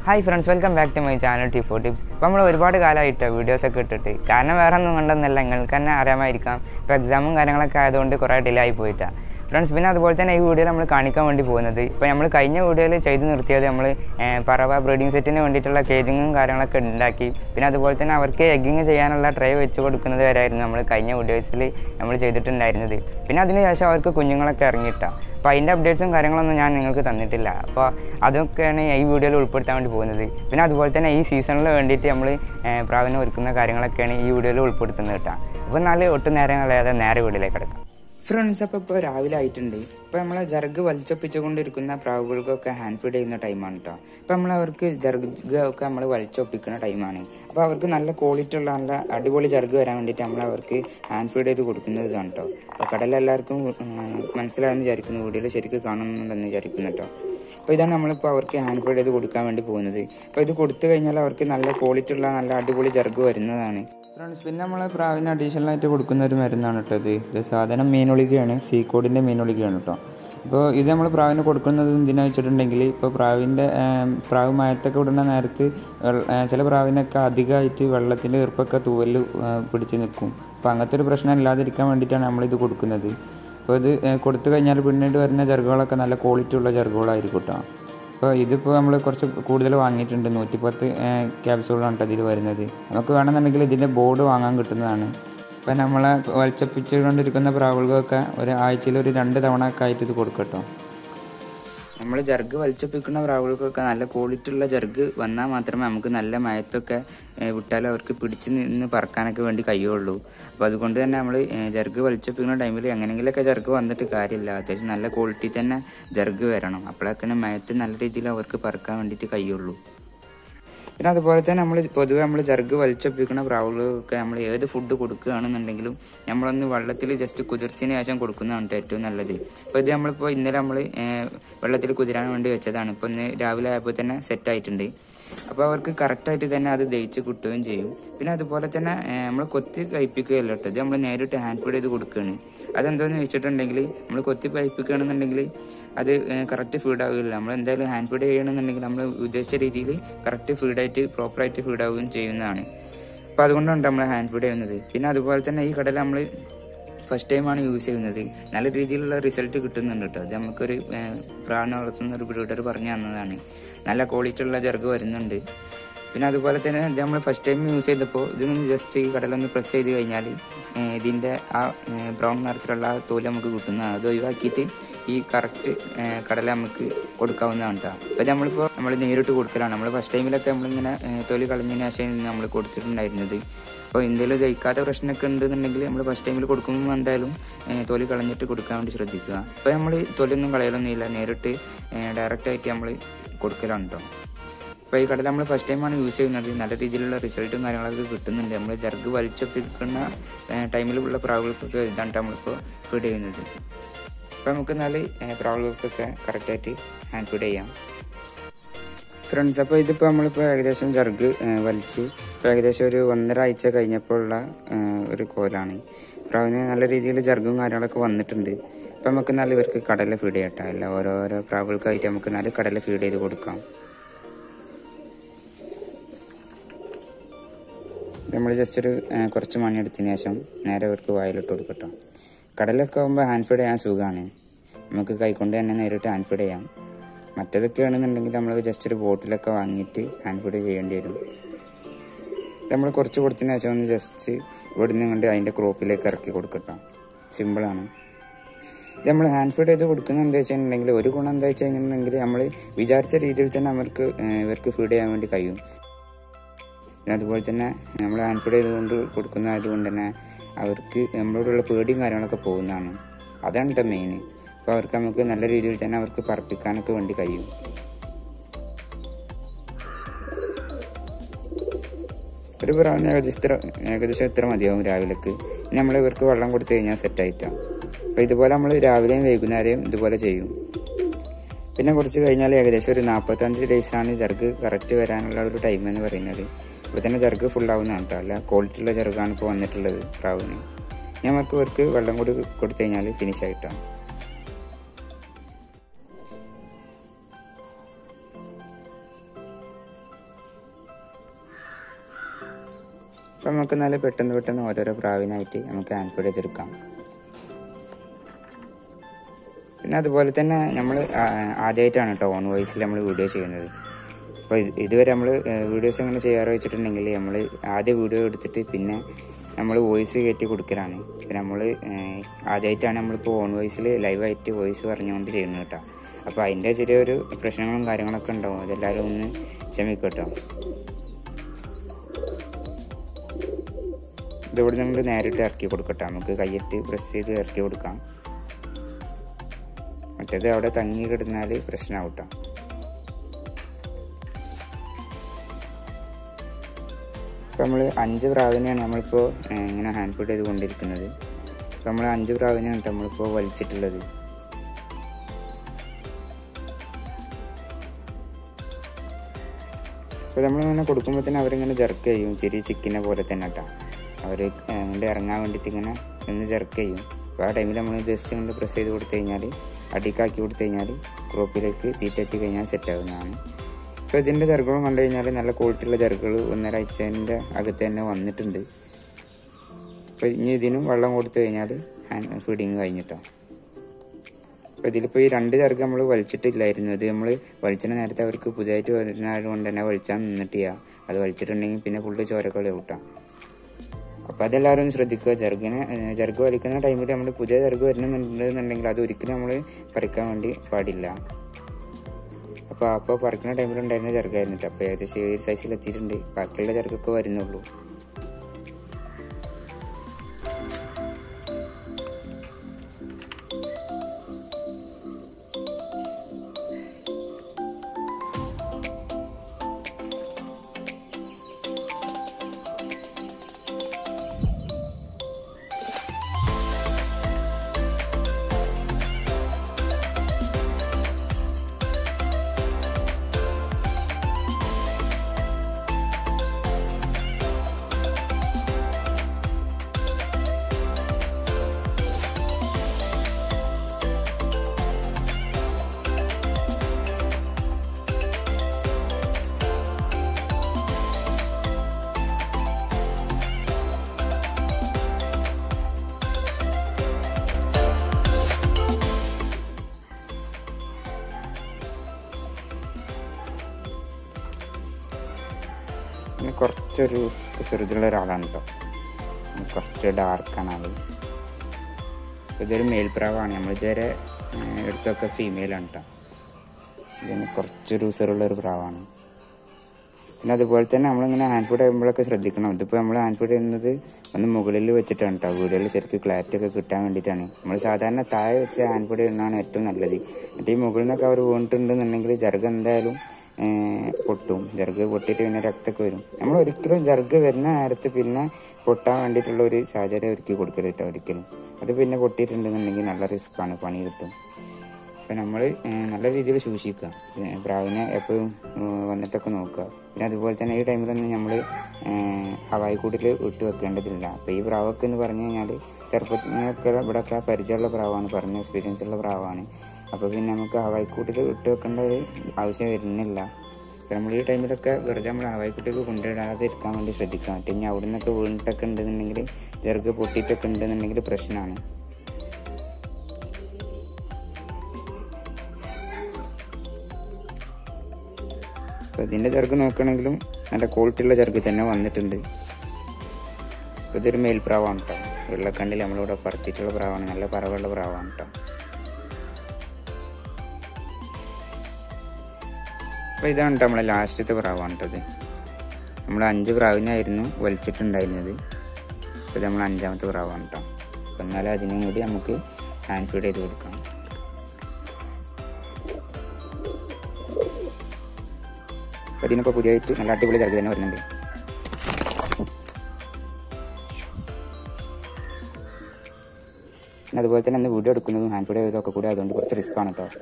hi friends welcome back to my channel T for tips ഇപ്പോൾ നമ്മൾ ഒരുപാട് കാലമായിട്ട് വീഡിയോസൊക്കെ ഇട്ടിട്ട് കാരണം വേറെ ഒന്നും കൊണ്ടൊന്നല്ല നിങ്ങൾക്ക് തന്നെ അറിയാമായിരിക്കാം ഇപ്പോൾ എക്സാമും കാര്യങ്ങളൊക്കെ ആയതുകൊണ്ട് കുറേ ഡിലേ ആയി പോയിട്ടാണ് ഫ്രണ്ട്സ് പിന്നെ അതുപോലെ തന്നെ ഈ വീഡിയോയിൽ നമ്മൾ കാണിക്കാൻ വേണ്ടി പോകുന്നത് ഇപ്പോൾ നമ്മൾ കഴിഞ്ഞ വീഡിയോയിൽ ചെയ്ത് നിർത്തിയത് നമ്മൾ പറവ ബ്രീഡിംഗ് സെറ്റിന് വേണ്ടിയിട്ടുള്ള കേജിങ്ങും കാര്യങ്ങളൊക്കെ ഉണ്ടാക്കി പിന്നെ അതുപോലെ തന്നെ അവർക്ക് എഗ്ഗിങ് ചെയ്യാനുള്ള ട്രേ വെച്ച് കൊടുക്കുന്നത് വരെയായിരുന്നു നമ്മൾ കഴിഞ്ഞ വീഡിയോസിൽ നമ്മൾ ചെയ്തിട്ടുണ്ടായിരുന്നത് പിന്നെ അതിനുശേഷം അവർക്ക് കുഞ്ഞുങ്ങളൊക്കെ ഇറങ്ങിയിട്ടാണ് അപ്പോൾ അതിൻ്റെ അപ്ഡേറ്റ്സും കാര്യങ്ങളൊന്നും ഞാൻ നിങ്ങൾക്ക് തന്നിട്ടില്ല അപ്പോൾ അതൊക്കെയാണ് ഈ വീഡിയോയിൽ ഉൾപ്പെടുത്താൻ വേണ്ടി പോകുന്നത് പിന്നെ അതുപോലെ തന്നെ ഈ സീസണിൽ വേണ്ടിയിട്ട് നമ്മൾ പ്രാവിനെ ഒരുക്കുന്ന കാര്യങ്ങളൊക്കെയാണ് ഈ വീഡിയോയിൽ ഉൾപ്പെടുത്തുന്നത് കേട്ടോ അപ്പോൾ നാല് ഒട്ടും നേരം കളയാതെ നേരെ വീഡിയോയിലേക്ക് കിടക്കാം ഫ്രണ്ട്സ് അപ്പോൾ ഇപ്പോൾ രാവിലെ ആയിട്ടുണ്ട് ഇപ്പോൾ നമ്മളെ ജർഗ് വലിച്ചൊപ്പിച്ചുകൊണ്ടിരിക്കുന്ന പ്രാവുകൾക്കൊക്കെ ഹാൻഡ് ഫീഡ് ചെയ്യുന്ന ടൈമാണ് കേട്ടോ അപ്പോൾ നമ്മൾ അവർക്ക് ജർഗ് ഒക്കെ നമ്മൾ വലിച്ചൊപ്പിക്കുന്ന ടൈമാണ് അപ്പോൾ അവർക്ക് നല്ല ക്വാളിറ്റി ഉള്ള നല്ല അടിപൊളി ജർഗ് വരാൻ വേണ്ടിയിട്ട് നമ്മൾ അവർക്ക് ഹാൻഡ് ഫീഡ് ചെയ്ത് കൊടുക്കുന്നതാണ് കേട്ടോ അപ്പോൾ കടലെല്ലാവർക്കും മനസ്സിലായെന്ന് വിചാരിക്കുന്നു വീഡിയോയിൽ ശരിക്കും കാണുന്നുണ്ടെന്ന് വിചാരിക്കുന്നു കേട്ടോ അപ്പോൾ ഇതാണ് നമ്മളിപ്പോൾ അവർക്ക് ഹാൻഡ് ഫീഡ് ചെയ്ത് കൊടുക്കാൻ വേണ്ടി പോകുന്നത് അപ്പോൾ ഇത് കൊടുത്തു കഴിഞ്ഞാൽ അവർക്ക് നല്ല ക്വാളിറ്റി ഉള്ള നല്ല അടിപൊളി ജർഗ് വരുന്നതാണ് ഫ്രണ്ട്സ് പിന്നെ നമ്മൾ പ്രാവിന് അഡീഷണൽ ആയിട്ട് കൊടുക്കുന്ന ഒരു മരുന്നാണ് കേട്ടോ ഇത് ഇത് സാധനം മീനൊളികയാണ് സീക്കോഡിൻ്റെ മീനൊളികയാണ് കേട്ടോ അപ്പോൾ ഇത് നമ്മൾ പ്രാവിന് കൊടുക്കുന്നത് എന്തിനാ വെച്ചിട്ടുണ്ടെങ്കിൽ ഇപ്പോൾ പ്രാവിൻ്റെ പ്രാവ് മയത്തൊക്കെ വിടുന്ന നേരത്ത് ചില പ്രാവിനൊക്കെ അധികമായിട്ട് വെള്ളത്തിൻ്റെ ഈർപ്പൊക്കെ തൂവൽ പിടിച്ച് നിൽക്കും അപ്പോൾ അങ്ങനത്തെ ഒരു പ്രശ്നം ഇല്ലാതിരിക്കാൻ വേണ്ടിയിട്ടാണ് നമ്മളിത് കൊടുക്കുന്നത് അപ്പോൾ ഇത് കൊടുത്തു കഴിഞ്ഞാൽ പിന്നീട് വരുന്ന ചെറുകളൊക്കെ നല്ല ക്വാളിറ്റി ഉള്ള ചെറുകളായിരിക്കും കേട്ടോ അപ്പോൾ ഇതിപ്പോൾ നമ്മൾ കുറച്ച് കൂടുതൽ വാങ്ങിയിട്ടുണ്ട് നൂറ്റിപ്പത്ത് ക്യാപ്സൂളാണ് ഇതിൽ വരുന്നത് നമുക്ക് വേണമെന്നുണ്ടെങ്കിൽ ഇതിൻ്റെ ബോർഡ് വാങ്ങാൻ കിട്ടുന്നതാണ് ഇപ്പം നമ്മളെ വലിച്ചപ്പിച്ചുകൊണ്ടിരിക്കുന്ന പ്രാവുകൾക്കൊക്കെ ഒരു ആഴ്ചയിൽ ഒരു രണ്ട് തവണ ഒക്കെ ആയിട്ട് ഇത് കൊടുക്കട്ടോ നമ്മൾ ജർഗ് വലിച്ചപ്പിക്കുന്ന പ്രാവുകൾക്കൊക്കെ നല്ല ക്വാളിറ്റി ഉള്ള ജർഗ് വന്നാൽ മാത്രമേ നമുക്ക് നല്ല മയത്തൊക്കെ വിട്ടാൽ അവർക്ക് പിടിച്ച് നിന്ന് പറക്കാനൊക്കെ വേണ്ടി കഴിയുള്ളൂ അപ്പോൾ അതുകൊണ്ട് തന്നെ നമ്മൾ ജർഗ് വലിച്ചപ്പിക്കുന്ന ടൈമിൽ എങ്ങനെയെങ്കിലുമൊക്കെ ജർഗ് വന്നിട്ട് കാര്യമില്ല അത്യാവശ്യം നല്ല ക്വാളിറ്റി തന്നെ ജർഗ് വരണം അപ്പോഴൊക്കെ മയത്ത് നല്ല രീതിയിൽ അവർക്ക് പറക്കാൻ വേണ്ടിയിട്ട് കഴിയുള്ളൂ പിന്നെ അതുപോലെ തന്നെ നമ്മൾ പൊതുവെ നമ്മൾ ജർഗ് വലിച്ചൊപ്പിക്കുന്ന പ്രാവുകൾക്കൊക്കെ നമ്മൾ ഏത് ഫുഡ് കൊടുക്കുകയാണെന്നുണ്ടെങ്കിലും നമ്മളൊന്ന് വെള്ളത്തിൽ ജസ്റ്റ് കുതിർത്തിന് ശേഷം കൊടുക്കുന്നതാണ് ഏറ്റവും നല്ലത് അപ്പോൾ ഇത് നമ്മളിപ്പോൾ ഇന്നലെ നമ്മൾ വെള്ളത്തിൽ കുതിരാൻ വേണ്ടി വെച്ചതാണ് ഇപ്പോൾ ഇന്ന് രാവിലെ ആയപ്പോൾ തന്നെ സെറ്റ് ആയിട്ടുണ്ട് അപ്പോൾ അവർക്ക് കറക്റ്റായിട്ട് തന്നെ അത് ദഹിച്ച് കിട്ടുകയും ചെയ്യും പിന്നെ അതുപോലെ തന്നെ നമ്മൾ കൊത്തി കഴിപ്പിക്കുകയല്ല കേട്ടോ ഇത് നമ്മൾ നേരിട്ട് ഹാൻഡ് ഫീഡ് ചെയ്ത് കൊടുക്കുകയാണ് അതെന്തോന്ന് വെച്ചിട്ടുണ്ടെങ്കിൽ നമ്മൾ കൊത്തി കഴിപ്പിക്കുകയാണെന്നുണ്ടെങ്കിൽ അത് കറക്റ്റ് ഫീഡ് ആവുകയില്ല നമ്മൾ എന്തായാലും ഹാൻഡ് ഫീഡ് ചെയ്യണമെന്നുണ്ടെങ്കിൽ നമ്മൾ ഉദ്ദേശിച്ച രീതിയിൽ കറക്റ്റ് ഫീഡായിട്ട് പ്രോപ്പറായിട്ട് ഫീഡ് ആവുകയും ചെയ്യുന്നതാണ് അപ്പോൾ അതുകൊണ്ടാണ് നമ്മൾ ഹാൻഡ് ഫീഡ് ചെയ്യുന്നത് പിന്നെ അതുപോലെ തന്നെ ഈ കടല നമ്മൾ ഫസ്റ്റ് ടൈമാണ് യൂസ് ചെയ്യുന്നത് നല്ല രീതിയിലുള്ള റിസൾട്ട് കിട്ടുന്നുണ്ട് കേട്ടോ അത് നമുക്കൊരു പ്രാണ വളർത്തുന്ന ഒരു ബ്രീഡർ പറഞ്ഞു തന്നതാണ് നല്ല ക്വാളിറ്റി ഉള്ള ജർഗ് വരുന്നുണ്ട് പിന്നെ അതുപോലെ തന്നെ ഇത് നമ്മൾ ഫസ്റ്റ് ടൈം യൂസ് ചെയ്തപ്പോൾ ഇതൊന്ന് ജസ്റ്റ് ഈ കടലൊന്ന് പ്രസ് ചെയ്ത് കഴിഞ്ഞാൽ ഇതിൻ്റെ ആ ബ്രൗൺ നിറത്തിലുള്ള തോല് നമുക്ക് കിട്ടുന്നതാണ് അത് ഒഴിവാക്കിയിട്ട് ഈ കറക്റ്റ് കടല നമുക്ക് കൊടുക്കാവുന്നതാണ് കേട്ടോ അപ്പോൾ നമ്മളിപ്പോൾ നമ്മൾ നേരിട്ട് കൊടുക്കലാണ് നമ്മൾ ഫസ്റ്റ് ടൈമിലൊക്കെ നമ്മളിങ്ങനെ തൊലി കളഞ്ഞതിന് ശേഷം നമ്മൾ കൊടുത്തിട്ടുണ്ടായിരുന്നത് അപ്പോൾ എന്തെങ്കിലും ദഹിക്കാത്ത പ്രശ്നമൊക്കെ ഉണ്ടെന്നുണ്ടെങ്കിൽ നമ്മൾ ഫസ്റ്റ് ടൈമിൽ കൊടുക്കുമ്പോൾ എന്തായാലും തൊലി കളഞ്ഞിട്ട് കൊടുക്കാൻ വേണ്ടി ശ്രദ്ധിക്കുക അപ്പോൾ നമ്മൾ തൊലിയൊന്നും കളയലൊന്നുമില്ല നേരിട്ട് ഡയറക്റ്റായിട്ട് നമ്മൾ കൊടുക്കലാണ് കേട്ടോ അപ്പോൾ ഈ കടല നമ്മൾ ഫസ്റ്റ് ടൈമാണ് യൂസ് ചെയ്യുന്നത് നല്ല രീതിയിലുള്ള റിസൾട്ടും കാര്യങ്ങളൊക്കെ കിട്ടുന്നുണ്ട് നമ്മൾ ജർഗ് വലിച്ചൊപ്പിക്കുന്ന ടൈമിലുള്ള പ്രാവുകൾക്കൊക്കെ ഇതാണ് നമ്മളിപ്പോൾ ഫീഡ് ചെയ്യുന്നത് അപ്പോൾ നമുക്ക് നാല് പ്രാവുകൾക്കൊക്കെ കറക്റ്റായിട്ട് ഹാൻഡ് ഫീഡ് ചെയ്യാം ഫ്രണ്ട്സ് അപ്പോൾ ഇതിപ്പോൾ നമ്മളിപ്പോൾ ഏകദേശം ജർഗ് വലിച്ച് ഇപ്പോൾ ഏകദേശം ഒരു ഒന്നര ആഴ്ച കഴിഞ്ഞപ്പോഴുള്ള ഒരു കോലാണ് പ്രാവിന് നല്ല രീതിയിൽ ജർഗും കാര്യങ്ങളൊക്കെ വന്നിട്ടുണ്ട് ഇപ്പം നമുക്ക് നല്ല ഇവർക്ക് കടല ഫീഡ് ചെയ്യട്ടോ അല്ല ഓരോരോ പ്രാവുകൾക്കായിട്ട് നമുക്ക് നല്ല കടല ഫീഡ് ചെയ്ത് കൊടുക്കാം നമ്മൾ ജസ്റ്റ് ഒരു കുറച്ച് മണി എടുത്തതിന് ശേഷം നേരെ ഇവർക്ക് വായിലിട്ട് കൊടുക്കട്ടോ കടലൊക്കെ ആകുമ്പോൾ ഹാൻഡ് ഫീഡ് ചെയ്യാൻ സുഖമാണ് നമുക്ക് കൈകൊണ്ട് തന്നെ നേരിട്ട് ഹാൻഡ് ഫീഡ് ചെയ്യാം മറ്റേതൊക്കെ ആണെന്നുണ്ടെങ്കിൽ നമ്മൾ ജസ്റ്റ് ഒരു ബോട്ടിലൊക്കെ വാങ്ങിയിട്ട് ഹാൻഡ് ഫീഡ് ചെയ്യേണ്ടി വരും നമ്മൾ കുറച്ച് കൊടുത്തതിന് ശേഷം ഒന്ന് ജസ്റ്റ് ഇവിടെ നിന്ന് കൊണ്ട് അതിൻ്റെ ക്രോപ്പിലേക്ക് ഇറക്കി കൊടുക്കട്ടോ സിമ്പിളാണ് ഇത് നമ്മൾ ഹാൻഡ് ഫീഡ് ചെയ്ത് കൊടുക്കുന്നത് എന്താ വെച്ചിട്ടുണ്ടെങ്കിൽ ഒരു ഗുണം എന്താ വെച്ച് കഴിഞ്ഞിട്ടുണ്ടെങ്കിൽ നമ്മൾ വിചാരിച്ച രീതിയിൽ തന്നെ അവർക്ക് ഇവർക്ക് ഫീഡ് ചെയ്യാൻ വേണ്ടി കഴിയും പിന്നെ അതുപോലെ തന്നെ നമ്മൾ ഹാൻഡ് ഫീഡ് ചെയ്തുകൊണ്ട് കൊടുക്കുന്നതായതുകൊണ്ട് തന്നെ അവർക്ക് നമ്മളോടുള്ള പേടിയും കാര്യങ്ങളൊക്കെ പോകുന്നതാണ് അതാണ് കേട്ടോ മെയിൻ അപ്പോൾ അവർക്ക് നമുക്ക് നല്ല രീതിയിൽ തന്നെ അവർക്ക് പറപ്പിക്കാനൊക്കെ വേണ്ടി കഴിയും ഒരു പ്രാവിന് ഏകദേശം ഇത്ര ഏകദേശം ഇത്ര മതിയാവും രാവിലേക്ക് നമ്മൾ ഇവർക്ക് വെള്ളം കൊടുത്തു കഴിഞ്ഞാൽ സെറ്റായിട്ടാണ് അപ്പോൾ ഇതുപോലെ നമ്മൾ രാവിലെയും വൈകുന്നേരവും ഇതുപോലെ ചെയ്യും പിന്നെ കുറച്ച് കഴിഞ്ഞാൽ ഏകദേശം ഒരു നാൽപ്പത്തഞ്ച് ഡേയ്സാണ് ജർഗ് കറക്റ്റ് വരാനുള്ള ഒരു ടൈം എന്ന് പറയുന്നത് ഇപ്പോൾ തന്നെ ജർഗ് ഫുൾ ആവുന്നതാണ് കേട്ടോ അല്ല ക്വാളിറ്റി ഉള്ള ജർഗാണ് ഇപ്പോൾ വന്നിട്ടുള്ളത് പ്രാവിന് നമുക്ക് ഇവർക്ക് വെള്ളം കൂടി കൊടുത്തു കഴിഞ്ഞാൽ ഫിനിഷ് ആയിട്ടാണ് അപ്പം നമുക്ക് നല്ല പെട്ടെന്ന് പെട്ടെന്ന് ഓരോരോ പ്രാവിനായിട്ട് നമുക്ക് ഹാൻഡ് ഫീഡ് ചെയ്തെടുക്കാം പിന്നെ അതുപോലെ തന്നെ നമ്മൾ ആദ്യമായിട്ടാണ് കേട്ടോ ഓൺ വോയിസിൽ നമ്മൾ വീഡിയോ ചെയ്യുന്നത് അപ്പോൾ ഇതുവരെ നമ്മൾ വീഡിയോസ് എങ്ങനെ ചെയ്യാറ് വെച്ചിട്ടുണ്ടെങ്കിൽ നമ്മൾ ആദ്യ വീഡിയോ എടുത്തിട്ട് പിന്നെ നമ്മൾ വോയിസ് കയറ്റി കൊടുക്കലാണ് പിന്നെ നമ്മൾ ആദ്യമായിട്ടാണ് നമ്മളിപ്പോൾ ഓൺ വോയിസിൽ ലൈവായിട്ട് വോയിസ് പറഞ്ഞുകൊണ്ട് ചെയ്യുന്നത് കേട്ടോ അപ്പോൾ അതിൻ്റെ ചെറിയൊരു പ്രശ്നങ്ങളും കാര്യങ്ങളൊക്കെ ഉണ്ടാവും അതെല്ലാവരും ഒന്ന് ക്ഷമിക്കും കേട്ടോ ഇതിവിടെ നമ്മൾ നേരിട്ട് ഇറക്കി കൊടുക്കട്ടെ നമുക്ക് കയ്യിട്ട് പ്രസ് ചെയ്ത് ഇറക്കി കൊടുക്കാം മറ്റേത് അവിടെ തങ്ങി കിടന്നാൽ പ്രശ്നമാവും കേട്ടോ ഇപ്പോൾ നമ്മൾ അഞ്ച് പ്രാവിനെയാണ് നമ്മളിപ്പോൾ ഇങ്ങനെ ഹാൻഡ് ഫീഡ് ചെയ്ത് കൊണ്ടിരിക്കുന്നത് അപ്പോൾ നമ്മൾ അഞ്ച് പ്രാവിനെയാണ് നമ്മളിപ്പോൾ വലിച്ചിട്ടുള്ളത് അപ്പോൾ നമ്മളിങ്ങനെ കൊടുക്കുമ്പോൾ തന്നെ അവരിങ്ങനെ ജെർക്ക് ചെയ്യും ചെറിയ ചിക്കിനെ പോലെ തന്നെ കേട്ടോ അവർ ഇങ്ങോട്ട് ഇറങ്ങാൻ വേണ്ടിയിട്ട് ഇങ്ങനെ നിന്ന് ജെർക്ക് ചെയ്യും അപ്പോൾ ആ ടൈമിൽ നമ്മൾ ജസ്റ്റ് ഇങ്ങനെ പ്രസ് ചെയ്ത് കൊടുത്തു കഴിഞ്ഞാൽ അടിക്കാക്കി കൊടുത്തു കഴിഞ്ഞാൽ ക്രോപ്പിലേക്ക് തീറ്റ എത്തി കഴിഞ്ഞാൽ സെറ്റ് ആവുന്നതാണ് ഇപ്പോൾ ഇതിൻ്റെ ചെറുകളും കണ്ടു കഴിഞ്ഞാൽ നല്ല ക്വാളിറ്റിയുള്ള ചെറുകൾ ഒന്നരാഴ്ചൻ്റെ അകത്ത് തന്നെ വന്നിട്ടുണ്ട് അപ്പോൾ ഇനി ഇതിനും വെള്ളം കൊടുത്തു കഴിഞ്ഞാൽ ഹാൻഡ് ഫീഡിങ് കഴിഞ്ഞിട്ടോ അപ്പോൾ ഇതിലിപ്പോൾ ഈ രണ്ട് ചെറുക്ക് നമ്മൾ വലിച്ചിട്ടില്ലായിരുന്നു ഇത് നമ്മൾ വലിച്ചിട്ട് നേരത്തെ അവർക്ക് പുതിയതായിട്ട് വരുന്നത് കൊണ്ട് തന്നെ വലിച്ചാൽ നിന്നിട്ടില്ല അത് വലിച്ചിട്ടുണ്ടെങ്കിൽ പിന്നെ ഫുള്ള് ചോരക്കളി ഔട്ടാം അപ്പോൾ അതെല്ലാവരും ഒന്ന് ശ്രദ്ധിക്കുക ചെറുകിനെ ചെറുക്ക് വലിക്കുന്ന ടൈമിൽ നമ്മൾ പുതിയ ചെറുക്ക് വരുന്നുണ്ടെന്നുണ്ടെങ്കിൽ അത് ഒരിക്കലും നമ്മൾ പറിക്കാൻ വേണ്ടി പാടില്ല അപ്പോൾ അപ്പോൾ പറിക്കുന്ന ടൈമിലുണ്ടായിരുന്ന ചെറുക്കായിരുന്നു കേട്ടോ അപ്പോൾ ഏകദേശം ഏഴ് സൈസിൽ എത്തിയിട്ടുണ്ട് ബാക്കിയുള്ള ചെറുക്കൊക്കെ വരുന്നുള്ളൂ പിന്നെ കുറച്ചൊരു കുസൃതിയുള്ള ഒരാളാണ് കേട്ടോ കുറച്ച് ഡാർക്കാണ് ആൾ ഇതൊരു മേൽപ്രാവാണ് നമ്മൾ ഇതുവരെ ഏഹ്, എടുത്തൊക്കെ ഫീമെയിലാണ് കേട്ടോ ഇതിന് കുറച്ചൊരു ഉസറുള്ള ഒരു പ്രാവാണ് പിന്നെ അതുപോലെ തന്നെ നമ്മളിങ്ങനെ ഹാൻഡ് ഫീഡ് ചെയ്യുമ്പോഴൊക്കെ ശ്രദ്ധിക്കണം ഇതിപ്പോൾ നമ്മൾ ഹാൻഡ് ഫീഡ് ചെയ്യുന്നത് ഒന്ന് മുകളിൽ വെച്ചിട്ടാണ് കേട്ടോ വീഡിയോയിൽ ശരിക്കും ക്ലാരിറ്റി ഒക്കെ കിട്ടാൻ വേണ്ടിയിട്ടാണ് നമ്മൾ സാധാരണ താഴെ വെച്ച് ഹാൻഡ് ഫീഡ് ചെയ്യുന്നതാണ് ഏറ്റവും നല്ലത് എന്നിട്ട് ഈ മുകളിൽ നിന്നൊക്കെ അവർ വീണിട്ടുണ്ടെന്നുണ്ടെങ്കിൽ ജർഗ് എന്തായാലും ഏഹ്, പൊട്ടും ജർഗ് പൊട്ടിയിട്ട് പിന്നെ രക്തമൊക്കെ വരും നമ്മൾ ഒരിക്കലും ജർഗ് വരുന്ന നേരത്ത് പിന്നെ പൊട്ടാൻ വേണ്ടിയിട്ടുള്ള ഒരു സാഹചര്യം ഒരുക്കി കൊടുക്കരുത് കേട്ടോ ഒരിക്കലും അത് പിന്നെ പൊട്ടിയിട്ടുണ്ടെന്നുണ്ടെങ്കിൽ നല്ല റിസ്ക്കാണ് പണി കിട്ടും അപ്പം നമ്മൾ നല്ല രീതിയിൽ സൂക്ഷിക്കുക ഏ, പ്രാവിനെ എപ്പോഴും വന്നിട്ടൊക്കെ നോക്കുക പിന്നെ അതുപോലെ തന്നെ ഈ ടൈമിലൊന്നും നമ്മൾ ഹവായി കൂട്ടിൽ ഇട്ട് വെക്കേണ്ടതില്ല അപ്പോൾ ഈ പ്രാവൊക്കെ എന്ന് പറഞ്ഞു കഴിഞ്ഞാൽ ചെറുപ്പത്തിൽ നിന്നൊക്കെ ഇവിടെയൊക്കെ പരിചയമുള്ള പ്രാവാണ് പറഞ്ഞ എക്സ്പീരിയൻസ് ഉള്ള പ്രാവാണ് അപ്പോൾ പിന്നെ നമുക്ക് ഹവായി കൂട്ടിൽ ഇട്ട് വെക്കേണ്ട ഒരു ആവശ്യം വരുന്നില്ല അപ്പോൾ നമ്മൾ ഈ ടൈമിലൊക്കെ വെറുതെ നമ്മൾ ഹവായി കൂട്ടിൽ കൊണ്ടുവിടാതെ ഇരിക്കാൻ വേണ്ടി ശ്രദ്ധിക്കുക മറ്റേ ഇനി അവിടെ നിന്നൊക്കെ വീണിട്ടൊക്കെ ഉണ്ടെന്നുണ്ടെങ്കിൽ ചെറുക്ക് പൊട്ടിയിട്ടൊക്കെ ഉണ്ടെന്നുണ്ടെങ്കിൽ പ്രശ്നമാണ് അപ്പോൾ ഇതിൻ്റെ ചെറുക്ക് നോക്കുകയാണെങ്കിലും നല്ല ക്വാളിറ്റി ഉള്ള ചെറുക്ക് തന്നെ വന്നിട്ടുണ്ട് അപ്പോൾ ഇതൊരു മേൽപ്രാവാണ് കേട്ടോ വെള്ളക്കണ്ടിൽ നമ്മളിവിടെ പറത്തിയിട്ടുള്ള പ്രാവാണ് നല്ല പറവുള്ള പ്രാവാണ് കേട്ടോ അപ്പോൾ ഇതാണ് കേട്ടോ നമ്മളെ ലാസ്റ്റത്തെ പ്രാവാണ് കേട്ടത് നമ്മൾ അഞ്ച് പ്രാവിനായിരുന്നു വലിച്ചിട്ടുണ്ടായിരുന്നത് അപ്പോൾ ഇത് നമ്മൾ അഞ്ചാമത്തെ പ്രാവാണ് കേട്ടോ അപ്പോൾ എന്നാലും അതിനും കൂടി നമുക്ക് ഹാൻഡ് ഫീഡ് ചെയ്ത് കൊടുക്കാം അപ്പോൾ ഇതിനൊക്കെ പുതിയതായിട്ട് നല്ല അടിപൊളി ചെറുക്ക് തന്നെ വരുന്നുണ്ട് പിന്നെ അതുപോലെ തന്നെ അന്ന് വീഡിയോ എടുക്കുന്നതും ഹാൻഡ് ഫീഡ് ചെയ്തതൊക്കെ കൂടി അതുകൊണ്ട് കുറച്ച് റിസ്ക് ആണ് കേട്ടോ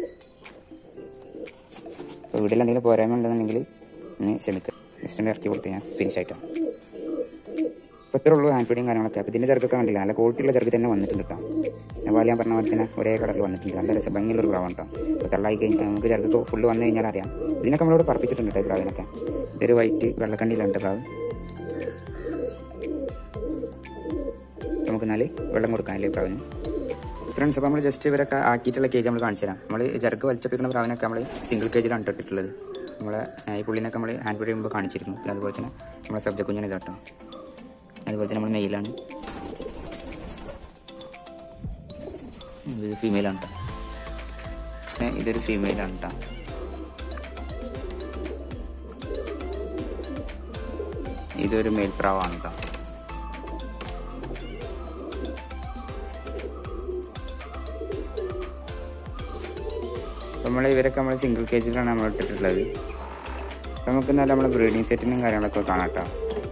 അപ്പോൾ വീട്ടിൽ എന്തെങ്കിലും പോരായ്മ ഉണ്ടെന്നുണ്ടെങ്കിൽ ഒന്ന് ക്ഷമിക്കുക ജസ്റ്റ് ഒന്ന് ഇറക്കി കൊടുത്ത് ഞാൻ ഫിനിഷ് ആയിട്ടോ അപ്പോൾ ഇത്രേ ഉള്ളൂ ഹാൻഡ് ഫീഡിങ് കാര്യങ്ങളൊക്കെ അപ്പോൾ ഇതിൻ്റെ ചെറുക്കൊക്കെ കണ്ടില്ല നല്ല ക്വാളിറ്റിയുള്ള ചെറുക്ക് തന്നെ വന്നിട്ടുണ്ട് കേട്ടോ ഞാൻ പാല് ഞാൻ പറഞ്ഞ പോലെ തന്നെ ഒരേ കളറിൽ വന്നിട്ടുണ്ട് നല്ല രസം ഭംഗിയുള്ള ഒരു പ്രാവാണ് കേട്ടോ അപ്പോൾ തള്ളായി കഴിഞ്ഞാൽ നമുക്ക് ചെറുക്കൊക്കെ ഫുള്ള് വന്നു കഴിഞ്ഞാൽ അറിയാം ഇതിനൊക്കെ നമ്മളിവിടെ പറപ്പിച്ചിട്ടുണ്ട് കേട്ടോ ഈ പ്രാവിനൊക്കെ ഇതൊരു വൈറ്റ് വെള്ളക്കണ്ടിയിലാണ് കേട്ടോ പ്രാവ് നമുക്ക് എന്നാൽ വെള്ളം കൊടുക്കാനല്ലേ പ്രാവിന് ഫ്രണ്ട്സ് അപ്പോൾ നമ്മൾ ജസ്റ്റ് ഇവരൊക്കെ ആക്കിയിട്ടുള്ള കേജ് നമ്മൾ കാണിച്ചു തരാം നമ്മൾ ജർക്ക് വലിച്ചപ്പിക്കുന്ന പ്രാവിനൊക്കെ നമ്മൾ സിംഗിൾ കേജിലാണ് ഇട്ടിട്ടുള്ളത് നമ്മളെ ഏ, ഈ പുള്ളിനൊക്കെ നമ്മൾ ഹാൻഡ് ഫീഡ് ചെയ്യുമ്പോൾ കാണിച്ചിരുന്നു പിന്നെ അതുപോലെ തന്നെ നമ്മളെ സബ്ജക്ട് കുഞ്ഞിനെ ഇതാട്ടോ അതുപോലെ തന്നെ നമ്മൾ മെയിലാണ് ഇത് ഫീമെയിലാണ് കേട്ടോ പിന്നെ ഇതൊരു ഫീമെയിലാണ് കേട്ടോ ഇതൊരു മെയിൽ പ്രാവാണ് കേട്ടോ നമ്മൾ ഇവരൊക്കെ നമ്മൾ സിംഗിൾ കേജിലാണ് നമ്മൾ ഇട്ടിട്ടുള്ളത് അപ്പോൾ നമുക്ക് എന്നാലും നമ്മളെ ബ്രീഡിംഗ് സെറ്റിനും കാര്യങ്ങളൊക്കെ കാണാം കേട്ടോ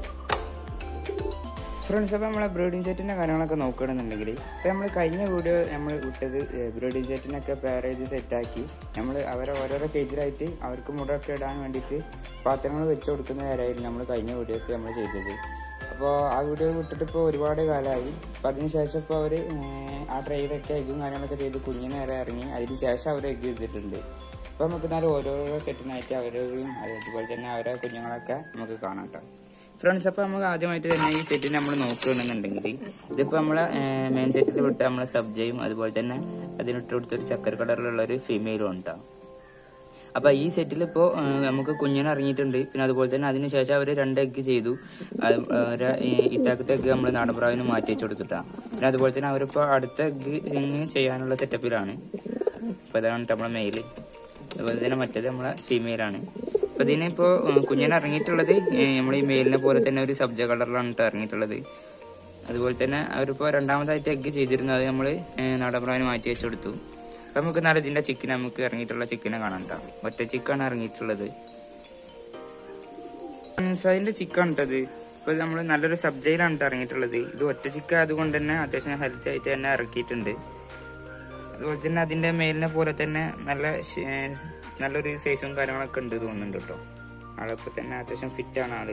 ഫ്രണ്ട്സ് അപ്പോൾ നമ്മളെ ബ്രീഡിംഗ് സെറ്റിൻ്റെ കാര്യങ്ങളൊക്കെ നോക്കുകയാണെന്നുണ്ടെങ്കിൽ ഇപ്പോൾ നമ്മൾ കഴിഞ്ഞ വീഡിയോ നമ്മൾ വിട്ടത് ബ്രീഡിംഗ് സെറ്റിനൊക്കെ പാരേജ് സെറ്റാക്കി നമ്മൾ അവരെ ഓരോരോ കേജിലായിട്ട് അവർക്ക് മുടയൊക്കെ ഇടാൻ വേണ്ടിയിട്ട് പാത്രങ്ങൾ വെച്ച് കൊടുക്കുന്ന കാര്യമായിരുന്നു നമ്മൾ കഴിഞ്ഞ വീഡിയോസ് നമ്മൾ ചെയ്തത് അപ്പോൾ ആ വീഡിയോ വിട്ടിട്ട് ഇപ്പോൾ ഒരുപാട് കാലമായി അപ്പോൾ അതിന് ശേഷം ഇപ്പോൾ അവർ ആ ട്രെയിലൊക്കെ എഗ്ഗും കാര്യങ്ങളൊക്കെ ചെയ്ത് കുഞ്ഞിന് നേരെ ഇറങ്ങി അതിന് ശേഷം അവർ എഗ്ഗ് ചെയ്തിട്ടുണ്ട് അപ്പോൾ നമുക്ക് എന്നാലും ഓരോരോ സെറ്റിനായിട്ട് അവരെയും അതുപോലെ തന്നെ അവരെ കുഞ്ഞുങ്ങളൊക്കെ നമുക്ക് കാണാം കേട്ടോ ഫ്രണ്ട്സ് അപ്പോൾ നമുക്ക് ആദ്യമായിട്ട് തന്നെ ഈ സെറ്റ് നമ്മൾ നോക്കുകയാണെന്നുണ്ടെങ്കിൽ ഇതിപ്പോൾ നമ്മളെ മെയിൻ സെറ്റിൽ വിട്ട് നമ്മളെ സബ്ജയും അതുപോലെ തന്നെ അതിനിട്ട് കൊടുത്തൊരു ചക്കര കളറിലുള്ള ഒരു ഫീമെയിലും ഉണ്ടാവും അപ്പോൾ ഈ സെറ്റിൽ ഇപ്പോൾ നമുക്ക് കുഞ്ഞിനെ ഇറങ്ങിയിട്ടുണ്ട് പിന്നെ അതുപോലെ തന്നെ അതിന് ശേഷം അവർ രണ്ട് എഗ്ഗ് ചെയ്തു അത് അവരെ ഈ ഇത്താക്കത്തെ എഗ്ഗ് നമ്മൾ നാടൻപ്രാവിന് മാറ്റി വെച്ച് കൊടുത്തിട്ടാണ് പിന്നെ അതുപോലെ തന്നെ അവരിപ്പോൾ അടുത്ത എഗ്ഗ് ചെയ്യാനുള്ള സെറ്റപ്പിലാണ് അപ്പോൾ ഇതാണ് നമ്മളെ മെയിൽ അതുപോലെ തന്നെ മറ്റേത് നമ്മളെ ഫീമെയിലാണ് അപ്പോൾ ഇതിനിപ്പോൾ കുഞ്ഞിനെ ഇറങ്ങിയിട്ടുള്ളത് നമ്മൾ ഈ മെയിലിനെ പോലെ തന്നെ ഒരു സബ്ജ കളറിലാണ് കേട്ടോ ഇറങ്ങിയിട്ടുള്ളത് അതുപോലെ തന്നെ അവരിപ്പോൾ രണ്ടാമതായിട്ട് എഗ്ഗ് ചെയ്തിരുന്നു അത് നമ്മൾ നാടൻപ്രാവിന് മാറ്റി വെച്ച് കൊടുത്തു അപ്പം നമുക്ക് നാളെ ഇതിൻ്റെ ചിക്കൻ നമുക്ക് ഇറങ്ങിയിട്ടുള്ള ചിക്കനെ കാണാം കേട്ടോ ഒറ്റ ചിക്കാണ് ഇറങ്ങിയിട്ടുള്ളത് അതിൻ്റെ ചിക്കൻ ഇട്ടത് ഇപ്പോൾ നമ്മൾ നല്ലൊരു സബ്ജയിലാണ് കേട്ടോ ഇറങ്ങിയിട്ടുള്ളത് ഇത് ഒറ്റ ചിക്ക ആയതുകൊണ്ട് തന്നെ അത്യാവശ്യം ഹെൽത്തി ആയിട്ട് തന്നെ ഇറക്കിയിട്ടുണ്ട് അതുപോലെ തന്നെ അതിൻ്റെ മേലിനെ പോലെ തന്നെ നല്ല ശ- ഏർ നല്ലൊരു സൈസും കാര്യങ്ങളൊക്കെ ഉണ്ട് തോന്നുന്നുണ്ട് കേട്ടോ ആളിപ്പോൾ തന്നെ അത്യാവശ്യം ഫിറ്റാണ് ആള്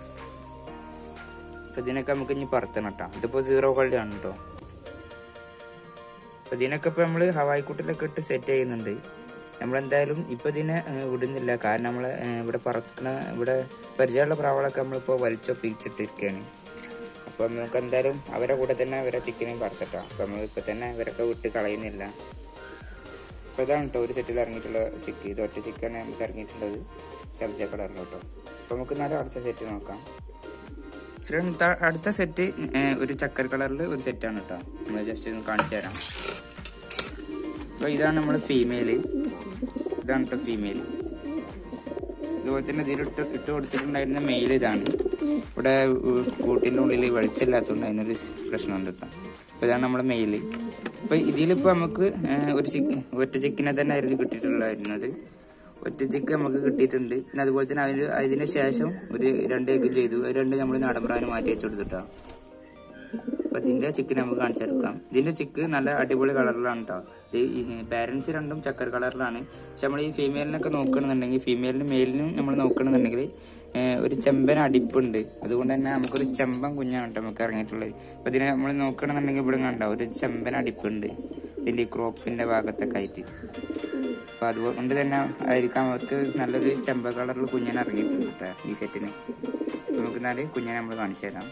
അപ്പോൾ ഇതിനൊക്കെ നമുക്ക് ഇനി പറത്തണം കേട്ടോ ഇതിപ്പോൾ സീറോ ക്വാളിറ്റി ആണ് കേട്ടോ അപ്പോൾ ഇതിനൊക്കെ ഇപ്പോൾ നമ്മൾ ഹവായി കൂട്ടിലൊക്കെ ഇട്ട് സെറ്റ് ചെയ്യുന്നുണ്ട് നമ്മളെന്തായാലും ഇപ്പോൾ ഇതിനെ ഏഹ്, വിടുന്നില്ല കാരണം നമ്മൾ ഇവിടെ പറക്കണ ഇവിടെ പരിചയമുള്ള പ്രാവളൊക്കെ നമ്മളിപ്പോൾ വലിച്ചൊപ്പിച്ചിട്ടിരിക്കുകയാണ് അപ്പോൾ നമുക്ക് എന്തായാലും അവരെ കൂടെ തന്നെ അവരെ ചിക്കനെയും പറത്തട്ടാം അപ്പോൾ നമ്മൾ ഇപ്പോൾ തന്നെ അവരൊക്കെ വിട്ട് കളയുന്നില്ല അപ്പോൾ ഇതാണ് കേട്ടോ ഒരു സെറ്റിൽ ഇറങ്ങിയിട്ടുള്ള ചിക്ക് ഇത് ഒറ്റ ചിക്കാണ് നമുക്ക് ഇറങ്ങിയിട്ടുള്ളത് സബ്ജ കളറിൽ കേട്ടോ അപ്പോൾ നമുക്ക് എന്നാലും അടുത്ത സെറ്റ് നോക്കാം ഫ്രണ്ട് ത- അടുത്ത സെറ്റ് ഒരു ചക്കര കളറിൽ ഒരു സെറ്റാണ് കേട്ടോ നമ്മൾ ജസ്റ്റ് ഒന്ന് കാണിച്ചു തരാം അപ്പോൾ ഇതാണ് നമ്മൾ ഫീമെയിൽ ഇതാണ് കേട്ടോ ഫീമെയിൽ ഇതുപോലെ തന്നെ ഇതിൽ ഇട്ട് ഇട്ട് കൊടുത്തിട്ടുണ്ടായിരുന്ന മെയിൽ ഇതാണ് ഇവിടെ ഉ- കൂട്ടിൻ്റെ ഉള്ളിൽ വെളിച്ചമില്ലാത്തതുകൊണ്ട് അതിനൊരു പ്രശ്നമുണ്ട് കേട്ടോ അപ്പോൾ ഇതാണ് നമ്മുടെ മെയിൽ അപ്പോൾ ഇതിലിപ്പോൾ നമുക്ക് ഏഹ്, ഒരു ചിക്ക് ഒറ്റ ചിക്കിനെ തന്നെ ആയിരുന്നു കിട്ടിയിട്ടുണ്ടായിരുന്നത് ഒറ്റ ചിക്ക് നമുക്ക് കിട്ടിയിട്ടുണ്ട് പിന്നെ അതുപോലെ തന്നെ അതിന് അതിന് ശേഷം ഒരു രണ്ട് എഗ്ഗ് ചെയ്തു അത് രണ്ട് നമ്മൾ നാടൻപ്രാവിന് മാറ്റി വെച്ച് കൊടുത്തിട്ടാ അപ്പൊ ഇതിന്റെ ചിക്ക് നമുക്ക് കാണിച്ചെടുക്കാം ഇതിന്റെ ചിക്ക് നല്ല അടിപൊളി കളറിലാണ് കേട്ടോ ഇത് പാരന്റ്സ് രണ്ടും ചക്കര കളറിലാണ് പക്ഷെ നമ്മൾ ഈ ഫീമെയിലിനൊക്കെ നോക്കണമെന്നുണ്ടെങ്കിൽ ഫീമെയിലിനും മെയിലിനും നമ്മൾ നോക്കണമെന്നുണ്ടെങ്കിൽ ഏഹ്, ഒരു ചെമ്പൻ അടിപ്പുണ്ട് അതുകൊണ്ട് തന്നെ നമുക്കൊരു ചെമ്പൻ കുഞ്ഞാണ് കേട്ടോ നമുക്ക് ഇറങ്ങിയിട്ടുള്ളത് അപ്പൊ ഇതിനെ നമ്മൾ നോക്കണമെന്നുണ്ടെങ്കിൽ ഇവിടെ കണ്ടോ ഒരു ചെമ്പൻ അടിപ്പുണ്ട് ഇതിന്റെ ഈ ക്രോപ്പിന്റെ ഭാഗത്തൊക്കെ ആയിട്ട് അപ്പൊ അതുകൊണ്ട് തന്നെ ആയിരിക്കാം അവർക്ക് നല്ലൊരു ചെമ്പ കളറിൽ കുഞ്ഞിനെ ഇറങ്ങിയിട്ടുണ്ട് കേട്ടോ ഈ സെറ്റിന് അപ്പൊ നമുക്ക് എന്നാല് കുഞ്ഞിനെ നമ്മൾ കാണിച്ചു തരാം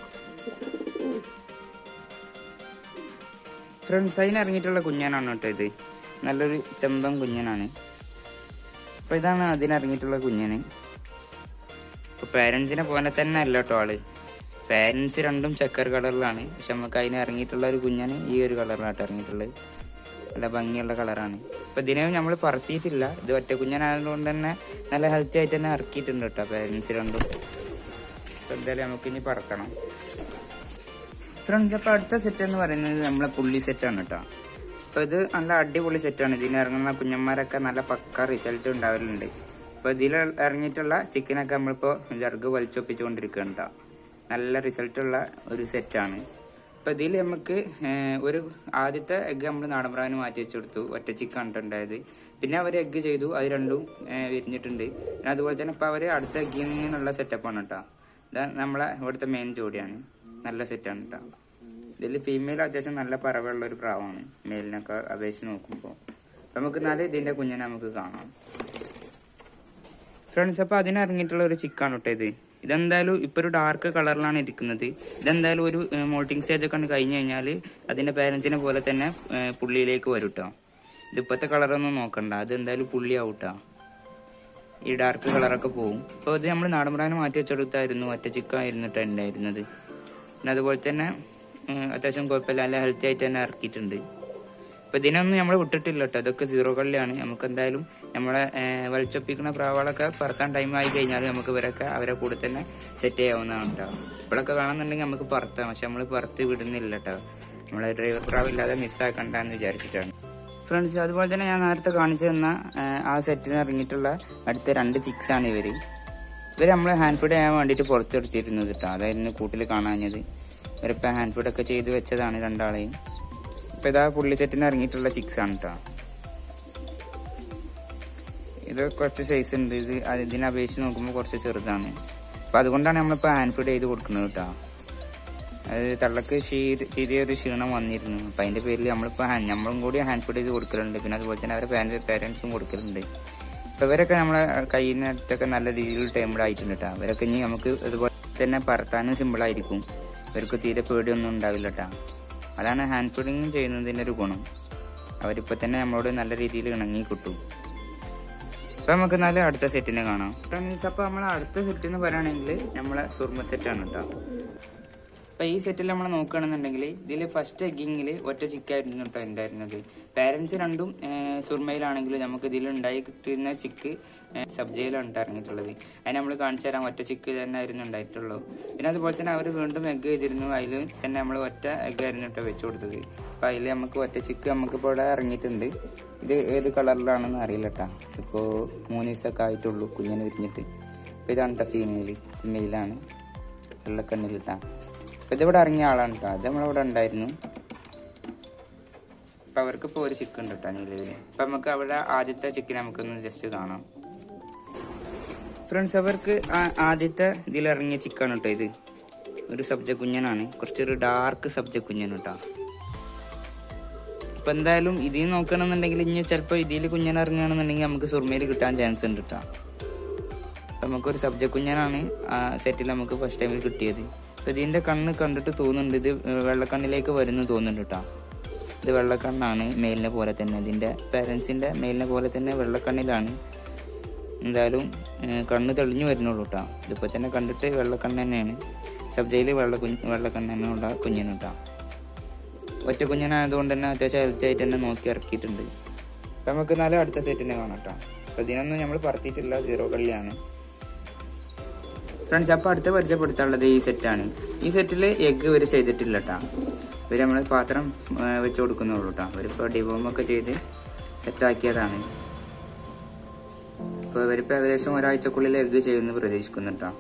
ഫ്രണ്ട്സ് അതിന് ഇറങ്ങിയിട്ടുള്ള കുഞ്ഞനാണ് കേട്ടോ ഇത് നല്ലൊരു ചെമ്പൻ കുഞ്ഞനാണ് അപ്പൊ ഇതാണ് അതിനിറങ്ങിയിട്ടുള്ള കുഞ്ഞന് ഇപ്പൊ പേരൻസിനെ പോലെ തന്നെ അല്ല കേട്ടോ ആള് പേരൻസ് രണ്ടും ചക്കർ കളറിലാണ് പക്ഷെ നമുക്ക് അതിന് ഇറങ്ങിയിട്ടുള്ള ഒരു കുഞ്ഞന് ഈ ഒരു കളറിലാട്ടോ ഇറങ്ങിയിട്ടുള്ളത് നല്ല ഭംഗിയുള്ള കളറാണ് അപ്പൊ ഇതിനെ നമ്മൾ പറത്തിയിട്ടില്ല ഇത് ഒറ്റ കുഞ്ഞനായതുകൊണ്ട് തന്നെ നല്ല ഹെൽത്തി ആയിട്ട് തന്നെ ഇറക്കിയിട്ടുണ്ട് കേട്ടോ പേരൻസ് രണ്ടും അപ്പൊ എന്തായാലും നമുക്ക് ഇനി പറക്കണം ഫ്രണ്ട്സ് അപ്പോൾ അടുത്ത സെറ്റ് എന്ന് പറയുന്നത് നമ്മളെ പുള്ളി സെറ്റാണ് കേട്ടോ അപ്പോൾ ഇത് നല്ല അടിപൊളി സെറ്റാണ് ഇതിന് ഇറങ്ങുന്ന കുഞ്ഞന്മാരൊക്കെ നല്ല പക്ക റിസൾട്ട് ഉണ്ടാവലുണ്ട് അപ്പോൾ ഇതിൽ ഇറങ്ങിയിട്ടുള്ള ചിക്കനൊക്കെ നമ്മളിപ്പോൾ ജർഗ് വലിച്ചൊപ്പിച്ചുകൊണ്ടിരിക്കുകയാണ് കേട്ടോ നല്ല റിസൾട്ടുള്ള ഒരു സെറ്റാണ് അപ്പോൾ ഇതിൽ നമുക്ക് ഏഹ്, ഒരു ആദ്യത്തെ എഗ്ഗ് നമ്മൾ നാടൻപ്രാവിന് മാറ്റി വെച്ച് കൊടുത്തു ഒറ്റ ചിക്കാണ് ഉണ്ടായത് പിന്നെ അവർ എഗ്ഗ് ചെയ്തു അത് രണ്ടും ഏഹ്, വിരിഞ്ഞിട്ടുണ്ട് പിന്നെ അതുപോലെ തന്നെ ഇപ്പോൾ അവർ അടുത്ത എഗ്ഗിൽ നിന്നുള്ള സെറ്റപ്പാണ് കേട്ടോ ഇത് നമ്മളെ ഇവിടുത്തെ മെയിൻ ജോഡിയാണ് നല്ല സെറ്റാണ് കേട്ടോ ഇതിൽ ഫീമെയിൽ അത്യാവശ്യം നല്ല പറവുള്ള ഒരു പ്രാവാണ് മെയിലിനൊക്കെ അപേക്ഷിച്ച് നോക്കുമ്പോൾ നമുക്ക് എന്നാലും ഇതിന്റെ കുഞ്ഞിനെ നമുക്ക് കാണാം ഫ്രണ്ട്സ് അപ്പോൾ അതിനിറങ്ങിയിട്ടുള്ള ഒരു ചിക്കാണ് കേട്ടോ ഇത് ഇതെന്തായാലും ഇപ്പൊ ഒരു ഡാർക്ക് കളറിലാണ് ഇരിക്കുന്നത് ഇതെന്തായാലും ഒരു മോൾട്ടിങ് സ്റ്റേജ് ഒക്കെ കണ്ട് കഴിഞ്ഞു കഴിഞ്ഞാൽ അതിന്റെ പാരന്റ്സിനെ പോലെ തന്നെ ഏ, പുള്ളിയിലേക്ക് വരും കേട്ടോ ഇതിപ്പോഴത്തെ കളറൊന്നും നോക്കണ്ട അത് എന്തായാലും പുള്ളിയാവും ട്ടോ ഈ ഡാർക്ക് കളറൊക്കെ പോകും അപ്പോൾ ഇത് നമ്മൾ നാടൻപ്രാനെ മാറ്റി വെച്ചെടുത്തായിരുന്നു ഒറ്റ ചിക്കായിരുന്നു ഉണ്ടായിരുന്നത് പിന്നെ അതുപോലെ തന്നെ ഉം, അത്യാവശ്യം കുഴപ്പമില്ല നല്ല ഹെൽത്തി ആയിട്ട് തന്നെ ഇറക്കിയിട്ടുണ്ട് അപ്പോൾ ഇതിനൊന്നും നമ്മൾ വിട്ടിട്ടില്ല കേട്ടോ ഇതൊക്കെ സീറോ കളിയാണ് നമുക്ക് എന്തായാലും നമ്മളെ ഏഹ്, വലിച്ചൊപ്പിക്കുന്ന പ്രാവുകളൊക്കെ പറത്താൻ ടൈം ആയി കഴിഞ്ഞാൽ നമുക്ക് ഇവരൊക്കെ അവരെ കൂടെ തന്നെ സെറ്റ് ചെയ്യാവുന്നതാണ് കേട്ടോ ഇപ്പോഴൊക്കെ വേണമെന്നുണ്ടെങ്കിൽ നമുക്ക് പറത്താം പക്ഷെ നമ്മൾ പറത്ത് വിടുന്നില്ല കേട്ടോ നമ്മളെ ഡ്രൈവർ പ്രാവ് ഇല്ലാതെ മിസ്സാക്കണ്ടെന്ന് വിചാരിച്ചിട്ടാണ് ഫ്രണ്ട്സ് അതുപോലെ തന്നെ ഞാൻ നേരത്തെ കാണിച്ചു തന്ന ഏഹ്, ആ സെറ്റിന് ഇറങ്ങിയിട്ടുള്ള അടുത്ത രണ്ട് ചിക്സ് ആണ് ഇവര് ഇവർ നമ്മൾ ഹാൻഡ് ഫീഡ് ചെയ്യാൻ വേണ്ടിയിട്ട് പുറത്തെടുത്തിരുന്നത് കേട്ടോ അതായിരുന്നു കൂട്ടിൽ കാണാഞ്ഞത് ഇവരിപ്പോൾ ഹാൻഡ് ഫീഡ് ഒക്കെ ചെയ്ത് വെച്ചതാണ് രണ്ടാളെയും ഇപ്പൊ ഇതാ പുള്ളി സെറ്റിന് ഇറങ്ങിയിട്ടുള്ള ചിക്സ് ആണ് കേട്ടോ ഇത് കുറച്ച് സൈസ് ഉണ്ട് ഇത് അത് ഇതിനെ അപേക്ഷിച്ച് നോക്കുമ്പോൾ കുറച്ച് ചെറുതാണ് അപ്പൊ അതുകൊണ്ടാണ് നമ്മളിപ്പോ ഹാൻഡ് ഫീഡ് ചെയ്ത് കൊടുക്കുന്നത് കേട്ടോ അത് തള്ളക്ക് ക്ഷീ- ചെറിയൊരു ക്ഷീണം വന്നിരുന്നു അപ്പൊ അതിന്റെ പേരിൽ നമ്മളിപ്പോ ഹാൻഡ് നമ്മളും കൂടി ഹാൻഡ് ഫീഡ് ചെയ്ത് കൊടുക്കലുണ്ട് പിന്നെ അതുപോലെ തന്നെ അവരെ പേരൻസും കൊടുക്കലുണ്ട് അപ്പൊ ഇവരൊക്കെ നമ്മളെ കയ്യിൽ നിന്നടുത്തൊക്കെ നല്ല രീതിയിൽ ടൈംഡ് ആയിട്ടുണ്ട് കേട്ടോ ഇവരൊക്കെ ഇനി നമുക്ക് ഇതുപോലെ തന്നെ പറത്താനും സിമ്പിൾ ആയിരിക്കും ഇവർക്ക് തീരെ പേടിയൊന്നും ഉണ്ടാവില്ല കേട്ടോ അതാണ് ഹാൻഡ് ഫീഡിങ് ചെയ്യുന്നതിന്റെ ഒരു ഗുണം അവരിപ്പോ തന്നെ നമ്മളോട് നല്ല രീതിയിൽ ഇണങ്ങി കിട്ടും അപ്പൊ നമുക്ക് നല്ല അടുത്ത സെറ്റിനെ കാണാം ഫ്രണ്ട്സ് അപ്പൊ നമ്മളെ അടുത്ത സെറ്റ് എന്ന് പറയുകയാണെങ്കിൽ നമ്മളെ സുർമ സെറ്റ് ആണ് കേട്ടോ അപ്പൊ ഈ സെറ്റിൽ നമ്മൾ നോക്കുകയാണെന്നുണ്ടെങ്കിൽ ഇതിൽ ഫസ്റ്റ് എഗ്ഗിങ്ങിൽ ഒറ്റ ചിക്കായിരുന്നു കേട്ടോ ഉണ്ടായിരുന്നത് പാരന്റ്സ് രണ്ടും ഏഹ്, സുർമയിലാണെങ്കിൽ നമുക്ക് ഇതിൽ ഉണ്ടായി കിട്ടുന്ന ചിക്ക് ഏഹ്, സബ്ജയിലാണ് കേട്ടോ ഇറങ്ങിയിട്ടുള്ളത് അതിന് നമ്മൾ കാണിച്ചു തരാം ഒറ്റ ചിക്ക് തന്നെ ആയിരുന്നു ഉണ്ടായിട്ടുള്ളൂ പിന്നെ അതുപോലെ തന്നെ അവർ വീണ്ടും എഗ്ഗ് ചെയ്തിരുന്നു അതിൽ തന്നെ നമ്മൾ ഒറ്റ എഗ്ഗ് ആയിരുന്നു കേട്ടോ വെച്ചു കൊടുത്തത് അപ്പൊ അതിൽ നമുക്ക് ഒറ്റ ചിക്ക് നമുക്കിപ്പോൾ ഇവിടെ ഇറങ്ങിയിട്ടുണ്ട് ഇത് ഏത് കളറിലാണെന്ന് അറിയില്ല കേട്ടോ ഇപ്പോൾ മൂന്ന് ദിവസമൊക്കെ ആയിട്ടുള്ളൂ കുഞ്ഞിനെ വിരിഞ്ഞിട്ട് അപ്പൊ ഇതാണ് കേട്ടോ ഫീമെയിൽ ഫീമെയിലാണ് വെള്ളക്കണ്ണിലിട്ടാ അപ്പൊ ഇതിവിടെ ഇറങ്ങിയ ആളാണ് കേട്ടോ അത് നമ്മളിവിടെ ഉണ്ടായിരുന്നു അപ്പൊ അവർക്ക് ഇപ്പൊ ഒരു ചിക്കൻ ഉണ്ട് കേട്ടോ നിലവില് അപ്പൊ നമുക്ക് അവിടെ ആദ്യത്തെ ചിക്കൻ നമുക്കൊന്ന് ജസ്റ്റ് കാണാം ഫ്രണ്ട്സ് അവർക്ക് ആ- ആദ്യത്തെ ഇതിൽ ഇറങ്ങിയ ചിക്കൻ കേട്ടോ ഇത് ഒരു സബ്ജ കുഞ്ഞനാണ് കുറച്ചൊരു ഡാർക്ക് സബ്ജ കുഞ്ഞൻ കേട്ടോ അപ്പൊ എന്തായാലും ഇതിൽ നോക്കണമെന്നുണ്ടെങ്കിൽ ഇനി ചിലപ്പോ ഇതിൽ കുഞ്ഞൻ ഇറങ്ങുകയാണെന്നുണ്ടെങ്കിൽ നമുക്ക് സുർമയിൽ കിട്ടാൻ ചാൻസ് ഉണ്ട് കേട്ടോ അപ്പൊ നമുക്കൊരു സബ്ജ കുഞ്ഞനാണ് ആ സെറ്റിൽ നമുക്ക് ഫസ്റ്റ് ടൈമിൽ കിട്ടിയത് അപ്പൊ ഇതിന്റെ കണ്ണ് കണ്ടിട്ട് തോന്നുന്നുണ്ട് ഇത് വെള്ളക്കണ്ണിലേക്ക് വരുന്നു തോന്നുന്നുണ്ട് കേട്ടോ ഇത് വെള്ളക്കണ്ണാണ് മെയിലിനെ പോലെ തന്നെ ഇതിന്റെ പാരൻസിന്റെ മെയിലിനെ പോലെ തന്നെ വെള്ളക്കണ്ണിലാണ് എന്തായാലും ഏഹ്, കണ്ണ് തെളിഞ്ഞു വരുന്നുള്ളൂ കേട്ടോ ഇതിപ്പോ തന്നെ കണ്ടിട്ട് വെള്ളക്കണ്ണ് തന്നെയാണ് സബ്ജയിൽ വെള്ള കുഞ്ഞ് വെള്ളക്കണ്ണ് തന്നെ ഉള്ള കുഞ്ഞിന് കേട്ടോ ഒറ്റ കുഞ്ഞനായതുകൊണ്ട് തന്നെ അത്യാവശ്യം ഹെൽത്തി ആയിട്ട് തന്നെ നോക്കി ഇറക്കിയിട്ടുണ്ട് അപ്പൊ നമുക്ക് നല്ല അടുത്ത സെറ്റിനെ കാണാം കേട്ടോ അപ്പൊ ഇതിനൊന്നും നമ്മൾ പറത്തിയിട്ടില്ല സീറോ കള്ളിയാണ് ഫ്രണ്ട്സ് അപ്പൊ അടുത്ത പരിചയപ്പെടുത്താനുള്ളത് ഈ സെറ്റാണ് ഈ സെറ്റിൽ എഗ്ഗ് ഇവർ ചെയ്തിട്ടില്ല കേട്ടോ ഇവർ നമ്മൾ പാത്രം ആ, വെച്ച് കൊടുക്കുന്നുള്ളൂ കേട്ടോ അവരിപ്പോൾ ഡിവോം ഒക്കെ ചെയ്ത് സെറ്റാക്കിയതാണ് ഇപ്പോൾ ഇവരിപ്പോൾ ഏകദേശം ഒരാഴ്ചക്കുള്ളിൽ എഗ്ഗ് ചെയ്യുമെന്ന് പ്രതീക്ഷിക്കുന്നു കേട്ടോ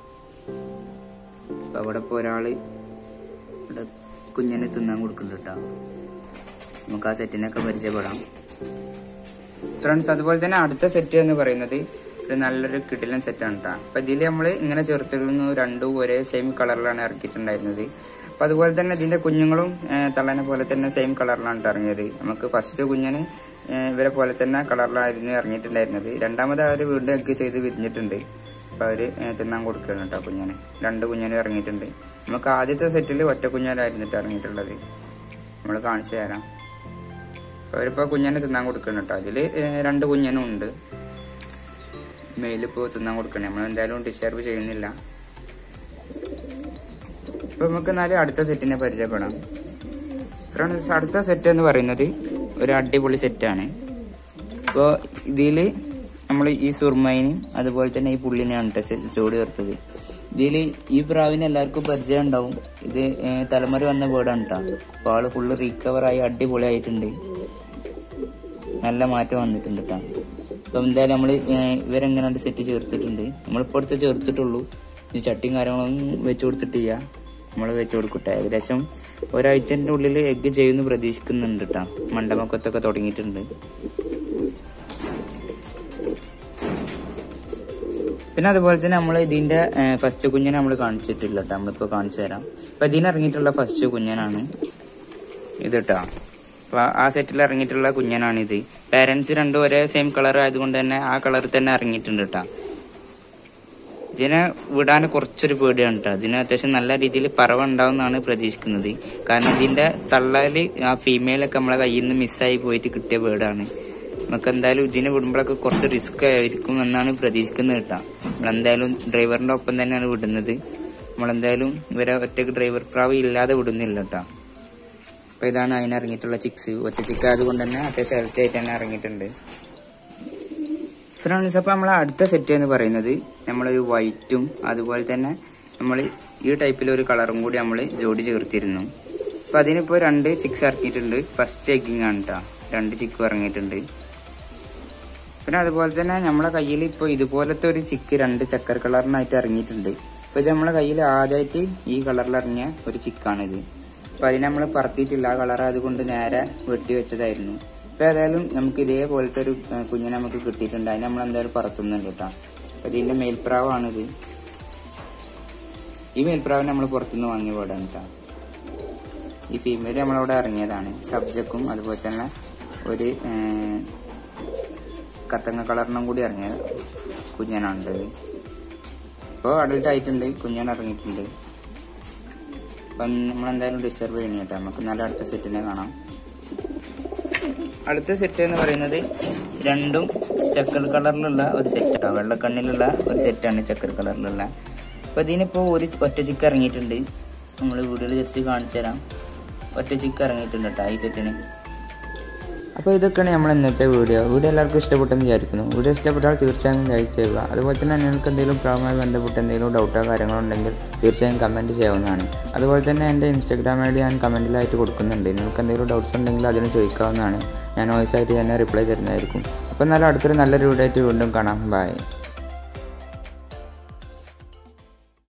അപ്പൊ അവിടെ ഇപ്പോൾ ഒരാള് ഇവിടെ കുഞ്ഞിനെ തിന്നാൻ കൊടുക്കുന്നുണ്ട് കേട്ടോ നമുക്ക് ആ സെറ്റിനൊക്കെ പരിചയപ്പെടാം ഫ്രണ്ട്സ് അതുപോലെ തന്നെ അടുത്ത സെറ്റ് എന്ന് പറയുന്നത് ഒരു നല്ലൊരു കിടിലൻ സെറ്റാണ് കേട്ടോ അപ്പൊ ഇതിൽ നമ്മൾ ഇങ്ങനെ ചേർത്തിരുന്നു രണ്ടും ഒരേ സെയിം കളറിലാണ് ഇറക്കിയിട്ടുണ്ടായിരുന്നത് അപ്പൊ അതുപോലെ തന്നെ ഇതിന്റെ കുഞ്ഞുങ്ങളും ഏഹ്, തള്ളനെ പോലെ തന്നെ സെയിം കളറിലാണ് ട്ടോ ഇറങ്ങിയത് നമുക്ക് ഫസ്റ്റ് കുഞ്ഞിന് ഏഹ്, ഇവരെ പോലെ തന്നെ കളറിലായിരുന്നു ഇറങ്ങിയിട്ടുണ്ടായിരുന്നത് രണ്ടാമത് അവർ വീണ്ടും എഗ് ചെയ്ത് വിരിഞ്ഞിട്ടുണ്ട് അപ്പൊ അവര് ഏഹ്, തിന്നാൻ കൊടുക്കുകയാണ് കേട്ടോ കുഞ്ഞിന് രണ്ട് കുഞ്ഞിനും ഇറങ്ങിയിട്ടുണ്ട് നമുക്ക് ആദ്യത്തെ സെറ്റിൽ ഒറ്റ കുഞ്ഞാലായിരുന്നു ട്ടോ ഇറങ്ങിയിട്ടുള്ളത് നമ്മൾ കാണിച്ചു തരാം അവരിപ്പോ കുഞ്ഞിനെ തിന്നാൻ കൊടുക്കണം കേട്ടോ അതില് ഏഹ്, രണ്ട് കുഞ്ഞനും ഉണ്ട് മെയിലിപ്പോ തിന്നാൻ കൊടുക്കണം നമ്മൾ എന്തായാലും ഡിസ്റ്റർബ് ചെയ്യുന്നില്ല ഇപ്പൊ നമുക്ക് എന്നാലും അടുത്ത സെറ്റിനെ പരിചയപ്പെടാം ഫ്രണ്ട്സ് അടുത്ത സെറ്റ് എന്ന് പറയുന്നത് ഒരു അടിപൊളി സെറ്റാണ് അപ്പോൾ ഇതിൽ നമ്മൾ ഈ സുർമൈനും അതുപോലെ തന്നെ ഈ പുള്ളിനെയാണ് കേട്ടോ ജോഡി ചേർത്തത് ഇതിൽ ഈ പ്രാവിന് എല്ലാവർക്കും പരിചയം ഉണ്ടാവും ഇത് ഏഹ്, തലമുറ വന്ന ബേർഡാണ് കേട്ടോ അപ്പോൾ ആള് ഫുള്ള് റീകവറായി അടിപൊളിയായിട്ടുണ്ട് നല്ല മാറ്റം വന്നിട്ടുണ്ട് കേട്ടോ അപ്പം എന്തായാലും നമ്മൾ ഇവരെങ്ങനെയാണ് സെറ്റ് ചേർത്തിട്ടുണ്ട് നമ്മളിപ്പോൾ അടുത്ത് ചേർത്തിട്ടുള്ളൂ ഈ ചട്ടിയും കാര്യങ്ങളൊന്നും വെച്ച് കൊടുത്തിട്ടില്ല നമ്മൾ വെച്ച് കൊടുക്കട്ടെ ഏകദേശം ഒരാഴ്ചൻ്റെ ഉള്ളിൽ എഗ്ഗ് ചെയ്യുമെന്ന് പ്രതീക്ഷിക്കുന്നുണ്ട് കേട്ടോ മണ്ടമക്കത്തൊക്കെ തുടങ്ങിയിട്ടുണ്ട് പിന്നെ അതുപോലെ തന്നെ നമ്മൾ ഇതിന്റെ ഫസ്റ്റ് കുഞ്ഞിനെ നമ്മൾ കാണിച്ചിട്ടില്ല കേട്ടോ നമ്മളിപ്പോൾ കാണിച്ചു തരാം അപ്പൊ ഇതിന് ഇറങ്ങിയിട്ടുള്ള ഫസ്റ്റ് കുഞ്ഞനാണ് ഇത് കേട്ടോ അപ്പൊ ആ സെറ്റിൽ ഇറങ്ങിയിട്ടുള്ള കുഞ്ഞനാണ് ഇത് പാരന്റ്സ് രണ്ടും ഒരേ സെയിം കളർ ആയതുകൊണ്ട് തന്നെ ആ കളറിൽ തന്നെ ഇറങ്ങിയിട്ടുണ്ട് കേട്ടോ ഇതിനെ വിടാൻ കുറച്ചൊരു പേടിയാണ് കേട്ടോ ഇതിന് അത്യാവശ്യം നല്ല രീതിയിൽ പറവ ഉണ്ടാവുമെന്നാണ് പ്രതീക്ഷിക്കുന്നത് കാരണം ഇതിന്റെ തള്ളല് ആ ഫീമെയിലൊക്കെ നമ്മളെ കയ്യിൽ നിന്ന് മിസ്സായി പോയിട്ട് കിട്ടിയ ബേർഡാണ് നമുക്ക് എന്തായാലും ഇതിനെ വിടുമ്പോഴൊക്കെ കുറച്ച് റിസ്ക് ആയിരിക്കും എന്നാണ് പ്രതീക്ഷിക്കുന്നത് കേട്ടോ നമ്മളെന്തായാലും ഡ്രൈവറിന്റെ ഒപ്പം തന്നെയാണ് വിടുന്നത് നമ്മളെന്തായാലും ഇവരെ ഒറ്റയ്ക്ക് ഡ്രൈവർ പ്രാവ് ഇല്ലാതെ വിടുന്നില്ല കേട്ടോ അപ്പൊ ഇതാണ് അതിന് ഇറങ്ങിയിട്ടുള്ള ചിക്സ് ഒറ്റ ചിക്ക് ആയതുകൊണ്ട് തന്നെ അത്യാവശ്യം ഹെൽത്തി ആയിട്ട് തന്നെ ഇറങ്ങിയിട്ടുണ്ട് ഫ്രണ്ട്സ് അപ്പോൾ നമ്മളെ അടുത്ത സെറ്റ് എന്ന് പറയുന്നത് നമ്മളൊരു വൈറ്റും അതുപോലെ തന്നെ നമ്മൾ ഈ ടൈപ്പിൽ ഒരു കളറും കൂടി നമ്മൾ ജോഡി ചേർത്തിരുന്നു അപ്പോൾ അതിനിപ്പോൾ രണ്ട് ചിക്സ് ഇറക്കിയിട്ടുണ്ട് ഫസ്റ്റ് എഗ്ഗിങ് ആണ് കേട്ടോ രണ്ട് ചിക്കും ഇറങ്ങിയിട്ടുണ്ട് പിന്നെ അതുപോലെ തന്നെ നമ്മളെ കയ്യിൽ ഇപ്പോൾ ഇതുപോലത്തെ ഒരു ചിക്ക് രണ്ട് ചക്കര കളറിനായിട്ട് ഇറങ്ങിയിട്ടുണ്ട് അപ്പോൾ ഇത് നമ്മളെ കയ്യിൽ ആദ്യമായിട്ട് ഈ കളറിൽ ഇറങ്ങിയ ഒരു ചിക്കാണിത് അപ്പോൾ അതിനെ നമ്മൾ പറത്തിയിട്ടില്ല ആ കളർ അതുകൊണ്ട് നേരെ വെട്ടി വെച്ചതായിരുന്നു അപ്പോൾ ഏതായാലും നമുക്ക് ഇതേപോലത്തെ ഒരു ആ, കുഞ്ഞിനെ നമുക്ക് കിട്ടിയിട്ടുണ്ട് അതിനെ നമ്മൾ എന്തായാലും പറത്തുന്നുണ്ട് കേട്ടോ അപ്പോൾ ഇതിൻ്റെ മേൽപ്രാവാണിത് ഈ മേൽപ്രാവിനെ നമ്മൾ പുറത്തുനിന്ന് വാങ്ങിയ പാടാണ് കേട്ടോ ഈ ഫീമെയിൽ നമ്മളവിടെ ഇറങ്ങിയതാണ് സബ്ജക്കും അതുപോലെ തന്നെ ഒരു ആ, കത്തങ്ങ കളറിനും കൂടി ഇറങ്ങിയ കുഞ്ഞനാണുള്ളത് ഇപ്പോൾ അഡൽട്ട് ആയിട്ടുണ്ട് കുഞ്ഞൻ ഇറങ്ങിയിട്ടുണ്ട് അപ്പം നമ്മളെന്തായാലും ഡിസ്റ്റർബ് ചെയ്യണം കേട്ടോ നമുക്ക് നല്ല അടുത്ത സെറ്റിനെ കാണാം അടുത്ത സെറ്റ് എന്ന് പറയുന്നത് രണ്ടും ചക്കർ കളറിലുള്ള ഒരു സെറ്റാണ് വെള്ളക്കണ്ണിലുള്ള ഒരു സെറ്റാണ് ചക്കർ കളറിലുള്ള അപ്പോൾ ഇതിനിപ്പോൾ ഒരു ഒറ്റ ചിക്ക് ഇറങ്ങിയിട്ടുണ്ട് നമ്മൾ വീഡിയോയിൽ ജസ്റ്റ് കാണിച്ചു തരാം ഒറ്റ ചിക്ക് ഇറങ്ങിയിട്ടുണ്ട് കേട്ടോ ഈ സെറ്റിന് അപ്പോൾ ഇതൊക്കെയാണ് നമ്മൾ ഇന്നത്തെ വീഡിയോ വീഡിയോ എല്ലാവർക്കും ഇഷ്ടപ്പെട്ടെന്ന് വിചാരിക്കുന്നു വീഡിയോ ഇഷ്ടപ്പെട്ടാൽ തീർച്ചയായും ലൈക്ക് ചെയ്യുക അതുപോലെ തന്നെ നിങ്ങൾക്ക് എന്തെങ്കിലും പ്രായമായി ബന്ധപ്പെട്ട് എന്തെങ്കിലും ഡൗട്ടോ കാര്യങ്ങളോ ഉണ്ടെങ്കിൽ തീർച്ചയായും കമൻറ്റ് ചെയ്യാവുന്നതാണ് അതുപോലെ തന്നെ എൻ്റെ ഇൻസ്റ്റാഗ്രാം ഐ ഡി ഞാൻ കമൻറ്റിലായിട്ട് കൊടുക്കുന്നുണ്ട് നിങ്ങൾക്ക് എന്തെങ്കിലും ഡൗട്ട്സ് ഉണ്ടെങ്കിൽ അതിന് ചോദിക്കാവുന്നതാണ് ഞാൻ വോയിസ് ആയിട്ട് തന്നെ റിപ്ലൈ തരുന്നതായിരിക്കും അപ്പോൾ എന്നാലും അടുത്തൊരു നല്ലൊരു വീഡിയോ ആയിട്ട് വീണ്ടും കാണാം ബൈ